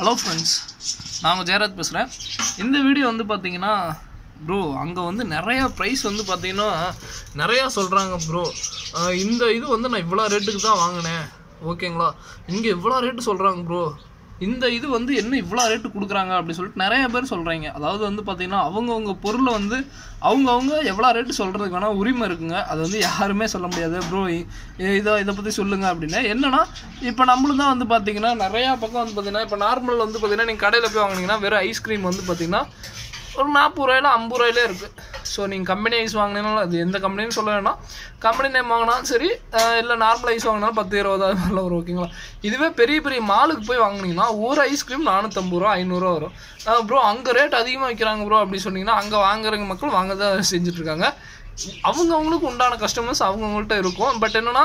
hello friends நான் உங்கள் ஜெயராஜ் பேசுகிறேன் இந்த வீடியோ வந்து பார்த்தீங்கன்னா ப்ரோ அங்கே வந்து நிறைய ப்ரைஸ் வந்து பார்த்தீங்கன்னா நிறையா சொல்கிறாங்க ப்ரோ இந்த இது வந்து நான் இவ்வளோ ரேட்டுக்கு தான் வாங்கினேன் ஓகேங்களா இங்கே இவ்வளோ ரேட்டு சொல்கிறாங்க ப்ரோ இந்த இது வந்து என்ன இவ்வளோ ரேட்டு கொடுக்குறாங்க அப்படி சொல்லிட்டு நிறைய பேர் சொல்கிறாங்க அதாவது வந்து பார்த்தீங்கன்னா அவங்கவுங்க பொருளை வந்து அவங்கவுங்க எவ்வளோ ரேட்டு சொல்கிறதுக்கு வேணால் உரிமை இருக்குங்க அது வந்து யாருமே சொல்ல முடியாது ப்ரோ இதை இதை பற்றி சொல்லுங்க அப்படின்னா என்னன்னா இப்போ நம்மளும் தான் வந்து பார்த்தீங்கன்னா நிறையா பக்கம் வந்து பார்த்தீங்கன்னா இப்போ நார்மல் வந்து பார்த்தீங்கன்னா நீங்கள் கடையில் போய் வாங்குனீங்கன்னா வெறும் ஐஸ்கிரீம் வந்து பார்த்தீங்கன்னா ஒரு நாற்பது ரூபாயில ஐம்பது ரூபாயிலே இருக்குது ஸோ நீங்கள் கம்பெனி ஐஸ் வாங்கினாலும் அது எந்த கம்பெனின்னு சொல்ல வேணாம் கம்பெனி நேம் வாங்கினாலும் சரி இல்லை நார்மல் ஐஸ் வாங்கினாலும் பத்து இருபதாயிரம் மேலே வரும் ஓகேங்களா இதுவே பெரிய பெரிய மாலுக்கு போய் வாங்குனீங்கன்னா ஒரு ஐஸ்கிரீம் நானூற்றம்பது ரூபா ஐநூறுரூவா வரும் ப்ரோ அங்கே ரேட் அதிகமாக வைக்கிறாங்க ப்ரோ அப்படி சொன்னீங்கன்னா அங்கே வாங்குறவங்க மக்கள் வாங்க தான் செஞ்சுட்ருக்காங்க அவங்கவுங்களுக்கு உண்டான கஸ்டமர்ஸ் அவங்கவுங்கள்ட்ட இருக்கும் பட் என்னென்னா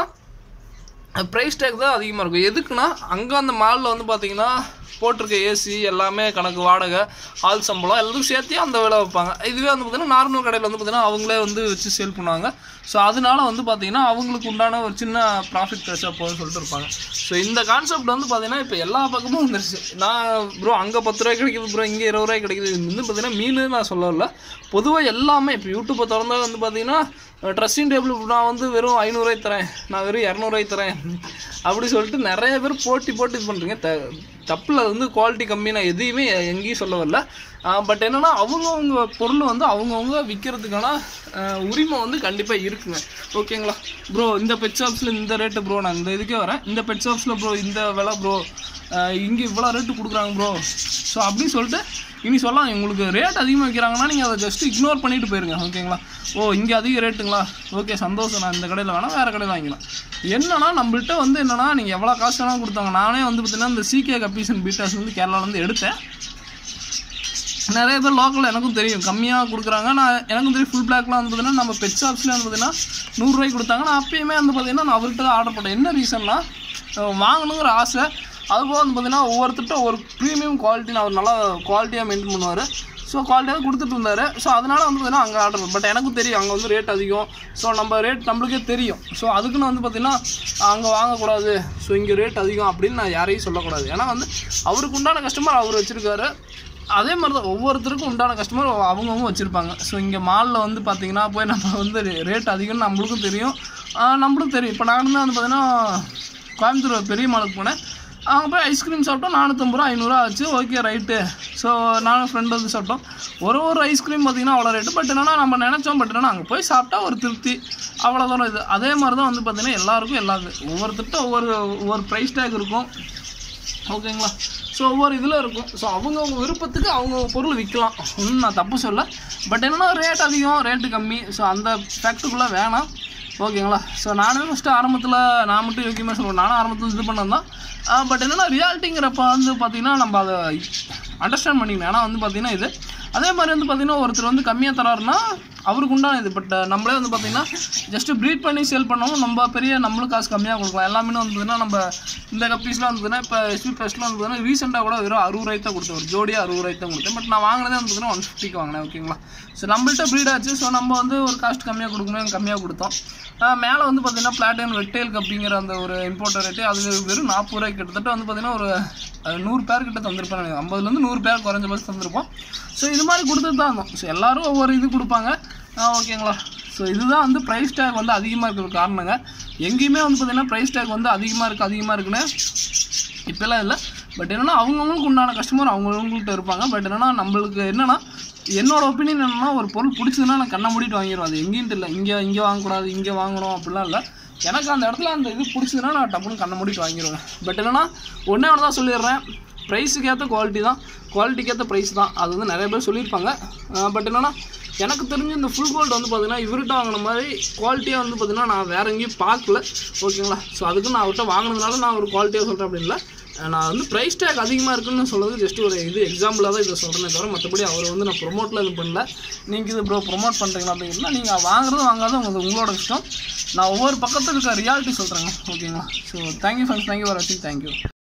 ப்ரைஸ் டேக் தான் அதிகமாக இருக்கும் எதுக்குன்னா அங்கே அந்த மாலில் வந்து பார்த்தீங்கன்னா போட்டிருக்க ஏசி எல்லாமே கணக்கு வாடகை ஆள் சம்பளம் எல்லாத்துக்கும் சேர்த்து அந்த விலை வைப்பாங்க இதுவே வந்து பார்த்தீங்கன்னா நார்மல் கடையில் வந்து பார்த்தீங்கன்னா அவங்களே வந்து வச்சு சேல் பண்ணுவாங்க ஸோ அதனால வந்து பார்த்தீங்கன்னா அவங்களுக்கு உண்டான ஒரு சின்ன ப்ராஃபிட் கிடைச்சா போதும்னு சொல்லிட்டு இருப்பாங்க ஸோ இந்த கான்செப்ட் வந்து பார்த்தீங்கன்னா இப்போ எல்லா பக்கமும் வந்துருச்சு நான் ப்ரோ அங்கே பத்து ரூபாய் கிடைக்குது ப்ரோ இங்கே இருபது ரூபாய் கிடைக்குது இது வந்து பார்த்தீங்கன்னா மீன் நான் சொல்லல பொதுவாக எல்லாமே இப்போ யூடியூப்பை திறந்தா வந்து பார்த்தீங்கன்னா ட்ரெஸ்ஸிங் டேபிள் நான் வந்து வெறும் ஐநூறுரூவாய் தரேன் நான் வெறும் இரநூறுவாய் தரேன் அப்படி சொல்லிட்டு நிறைய பேர் போட்டி போட்டு இது பண்ணுறீங்க த தப்பில் அது வந்து குவாலிட்டி கம்மி நான் எதையுமே எங்கேயும் சொல்ல வரல பட் என்னென்னா அவங்கவுங்க பொருள் வந்து அவங்கவுங்க விற்கிறதுக்கான உரிமை வந்து கண்டிப்பாக இருக்குங்க ஓகேங்களா ப்ரோ இந்த பெட் ஷாப்ஸில் இந்த ரேட்டு ப்ரோ நான் இந்த இதுக்கே வரேன் இந்த பெட் ஷாப்ஸில் ப்ரோ இந்த விலை ப்ரோ இங்கே இவ்வளோ ரேட்டு கொடுக்குறாங்க ப்ரோ ஸோ அப்படின்னு சொல்லிட்டு இனி சொல்லலாம் உங்களுக்கு ரேட் அதிகமாக வைக்கிறாங்கன்னா நீங்கள் அதை ஜஸ்ட் இக்னோர் பண்ணிட்டு போயிருங்க ஓகேங்களா ஓ இங்கே அதிக ரேட்டுங்களா ஓகே சந்தோஷம் நான் இந்த கடையில் வேணால் வேறு கடையில் வாங்கிக்கலாம் என்னன்னா நம்மள்ட்ட வந்து என்னன்னா நீங்கள் எவ்வளோ காசு வேணாலும் கொடுத்தாங்க நானே வந்து பார்த்தீங்கன்னா இந்த சிகே கப்பீசன் பீட்டாஸ் வந்து கேரளாலேருந்து எடுத்தேன் நிறைய பேர் லோக்கலில் எனக்கும் தெரியும் கம்மியாக கொடுக்குறாங்க நான் எனக்கும் தெரியும் ஃபுல் பிளாக்லாம் வந்து பார்த்தீங்கன்னா நம்ம பெட் ஷாப்ஸ்லேயே வந்து பார்த்தீங்கன்னா நூறுரூவாய்க்கு கொடுத்தாங்க நான் அப்பயுமே வந்து பார்த்தீங்கன்னா நான் அவர்கிட்ட தான் ஆர்டர் பண்ணேன் என்ன ரீசன்னா வாங்கணுங்கிற ஆசை அதுபோக வந்து பார்த்தீங்கன்னா ஒவ்வொருத்தர்கிட்ட ஒரு ப்ரீமியம் குவாலிட்டி நான் அவர் நல்லா குவாலிட்டியாக மெயின்டைன் பண்ணுவார் ஸோ குவாலிட்டியாக கொடுத்துட்டு இருந்தார் ஸோ அதனால் வந்து பார்த்தீங்கன்னா அங்கே ஆர்டர் பட் எனக்கும் தெரியும் அங்கே வந்து ரேட் அதிகம் ஸோ நம்ம ரேட் நம்மளுக்கே தெரியும் ஸோ அதுக்குன்னு வந்து பார்த்தீங்கன்னா அங்கே வாங்கக்கூடாது ஸோ இங்கே ரேட் அதிகம் அப்படின்னு நான் யாரையும் சொல்லக்கூடாது ஏன்னா வந்து அவருக்கு உண்டான கஸ்டமர் அவர் வச்சுருக்காரு அதே மாதிரி தான் ஒவ்வொருத்தருக்கும் உண்டான கஸ்டமர் அவங்கவுங்க வச்சுருப்பாங்க ஸோ இங்கே மாலில் வந்து பார்த்தீங்கன்னா போய் நம்ம வந்து ரேட் அதிகம்னு நம்மளுக்கும் தெரியும் நம்மளுக்கும் தெரியும் இப்போ நானுமே வந்து பார்த்தீங்கன்னா கோயம்புத்தூர் பெரிய மாலுக்கு போனேன் அங்கே போய் ஐஸ்கிரீம் சாப்பிட்டோம் நானூற்றம்பது ரூபா ஐநூறுரூவா ஆச்சு ஓகே ரைட்டு ஸோ நானும் ஃப்ரெண்ட் வந்து சாப்பிட்டோம் ஒரு ஒரு ஐஸ்கிரீம் பார்த்திங்கன்னா அவ்வளோ ரேட்டு பட் என்னன்னா நம்ம நினச்சோம் பட் என்னன்னா அங்கே போய் சாப்பிட்டா ஒரு திருப்தி அவ்வளோ தூரம் இது அதே மாதிரி தான் வந்து பார்த்திங்கன்னா எல்லாருக்கும் எல்லாது ஒவ்வொருத்தர்கிட்ட ஒவ்வொரு ஒவ்வொரு ப்ரைஸ் டேக் இருக்கும் ஓகேங்களா ஸோ ஒவ்வொரு இதில் இருக்கும் ஸோ அவங்கவுங்க விருப்பத்துக்கு அவங்க பொருள் விற்கலாம் ஒன்றும் நான் தப்பு சொல்ல பட் என்னென்னா ரேட் அதிகம் ரேட்டு கம்மி ஸோ அந்த ஃபேக்ட்டுக்குள்ளே வேணாம் ஓகேங்களா ஸோ நானுமே ஃபஸ்ட்டு ஆரம்பத்தில் நான் மட்டும் யோக்கியமாக சொல்லுவேன் நானும் ஆரம்பத்தில் இது பண்ணது தான் பட் என்னென்னா ரியாலிட்டிங்கிறப்ப வந்து பார்த்திங்கன்னா நம்ம அதை அண்டர்ஸ்டாண்ட் பண்ணிக்கணும் ஏன்னா வந்து பார்த்திங்கன்னா இது அதே மாதிரி வந்து பார்த்திங்கன்னா ஒருத்தர் வந்து கம்மியாக தராருன்னா அவருக்கு உண்டான இது பட் நம்மளே வந்து பார்த்திங்கன்னா ஜஸ்ட்டு ப்ரீட் பண்ணி சேல் பண்ணவும் நம்ம பெரிய நம்மளும் காசு கம்மியாக கொடுக்கலாம் எல்லாமே வந்து பார்த்திங்கன்னா நம்ம இந்த கப்பீஸ்லாம் வந்து பார்த்தீங்கன்னா இப்போ எஸ்பி ஃபெஸ்ட்லாம் வந்து பார்த்தீங்கன்னா ரீசெண்டாக கூட வெறும் அறுபது ரூபாய்க்கு தான் கொடுத்தேன் ஒரு ஜோடியாக அறுபது ரூபாய்க்கு தான் கொடுத்தேன் பட் நான் வாங்கினதே வந்து பார்த்தீங்கன்னா ஒன் ஃபிஃப்டிக்கு வாங்கினேன் ஓகேங்களா ஸோ நம்மள்ட்ட ப்ரீட் ஆச்சு ஸோ நம்ம வந்து ஒரு காஸ்ட் கம்மியாக கொடுக்கணும் கம்மியாக கொடுத்தோம் மேலே வந்து பார்த்தீங்கன்னா பிளாட்டினம் ரெட்டேல் கப்பிங்கிற அந்த ஒரு இம்போர்ட்டர் ரேட்டு அது வெறும் நாற்பது ரூபாய்க்கு கிட்டத்தட்ட வந்து பார்த்தீங்கன்னா ஒரு நூறு பேர் கிட்ட தந்திருப்பேன் எனக்கு ஐம்பதுலேருந்து நூறு பேர் குறைஞ்ச பஸ் தந்திருப்போம் ஸோ இது மாதிரி கொடுத்துட்டு தான் இருந்தோம் ஸோ எல்லோரும் ஒவ்வொரு இது கொடுப்பாங்க ஓகேங்களா ஸோ இதுதான் வந்து ப்ரைஸ் டேக் வந்து அதிகமாக இருக்கிற காரணங்க எங்கேயுமே வந்து பார்த்திங்கன்னா ப்ரைஸ் டேக் வந்து அதிகமாக இருக்குது அதிகமாக இருக்குன்னு இப்போல்லாம் இல்லை பட் என்னென்னா அவங்கவுங்களுக்கு உண்டான கஸ்டமர் அவங்கவுங்கள்ட்ட இருப்பாங்க பட் என்னென்னா நம்மளுக்கு என்னென்னா என்னோட ஒப்பீனியன் என்னென்னா ஒரு பொருள் பிடிச்சதுன்னா நான் கண்ணை மூடிட்டு வாங்கிடுவேன் அது எங்கேன்ட்டு இல்லை இங்கே இங்கே வாங்கக்கூடாது இங்கே வாங்கணும் அப்படிலாம் இல்லை எனக்கு அந்த இடத்துல அந்த இது பிடிச்சதுன்னா நான் டப்புன்னு கண்ணை மூடிட்டு வாங்கிடுவேன் பட் என்னென்னா ஒன்றே ஒன்று தான் சொல்லிடுறேன் ப்ரைஸுக்கு ஏற்ற குவாலிட்டி தான் குவாலிட்டிக்கு ஏற்ற ப்ரைஸ் தான் அது வந்து நிறைய பேர் சொல்லியிருப்பாங்க பட் என்னென்னா எனக்கு தெரிஞ்சு இந்த ஃபுல் கோல்டு வந்து பார்த்தீங்கன்னா இவர்கிட்ட வாங்கின மாதிரி குவாலிட்டியாக வந்து பார்த்தீங்கன்னா நான் வேறு எங்கேயும் பார்க்கல ஓகேங்களா ஸோ அதுக்கு நான் அவர்கிட்ட வாங்கினதுனால நான் ஒரு குவாலிட்டியாக சொல்கிறேன் அப்படின்னு இல்லை நான் வந்து ப்ரைஸ் டேக் அதிகமாக இருக்குன்னு சொல்கிறது ஜஸ்ட் ஒரு இது எக்ஸாம்பிளாக தான் இதை சொல்கிறேனே தவிர மற்றபடி அவர் வந்து நான் ப்ரொமோட்டில் இது பண்ணல நீங்கள் இது ப்ரோ ப்ரொமோட் பண்ணுறீங்களா அப்படின்னா நீங்கள் வாங்குறது வாங்காத உங்களுக்கு உங்களோட இஷ்டம் நான் ஒவ்வொரு பக்கத்துக்கு இருக்க ரியாலிட்டி சொல்கிறேங்க ஓகேங்களா so thank you friends thank you for வாட்சிங் தேங்க்யூ